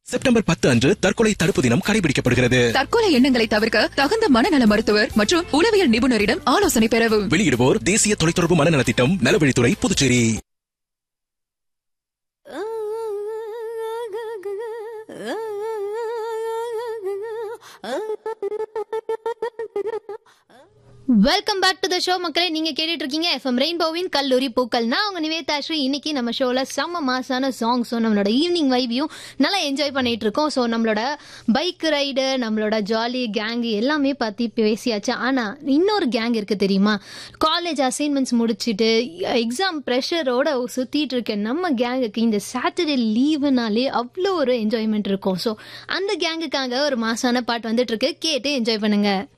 September பத்து அன்று தற்கொலை தடுப்பு தினம் கடைபிடிக்கப்படுகிறது தற்கொலை எண்ணங்களை தவிர்க்க தகுந்த மனநல மருத்துவர் மற்றும் உளவியல் நிபுணரிடம் ஆலோசனை பெறவும் வெளியிடுவோர் தேசிய தொலைத்தொடர்பு மனநலத் திட்டம் நலவழித்துறை Puducherry welcome back to the show மக்களே நீங்க கேட்டுட்டு இருக்கீங்க எஃப்எம் ரெயின்போவின் கல்லூரி பூக்கள் நான் உங்க நிவேதா ஸ்ரீ இன்னைக்கு நம்ம ஷோல செம்ம மாசான சாங்ஸும் நம்மளோட ஈவினிங் வைவியும் நல்லா என்ஜாய் பண்ணிட்டு இருக்கோம் ஸோ நம்மளோட பைக் ரைடு நம்மளோட ஜாலி கேங் எல்லாமே பத்தி பேசியாச்சு ஆனா இன்னொரு கேங் இருக்கு தெரியுமா காலேஜ் அசைன்மெண்ட்ஸ் முடிச்சுட்டு எக்ஸாம் ப்ரெஷரோட சுத்திட்டு இருக்க நம்ம கேங்குக்கு இந்த சாட்டர்டே லீவுனாலே அவ்வளோ ஒரு என்ஜாய்மெண்ட் இருக்கும் ஸோ அந்த கேங்குக்காக ஒரு மாசான பாட்டு வந்துட்டு இருக்கு கேட்டு என்ஜாய் பண்ணுங்க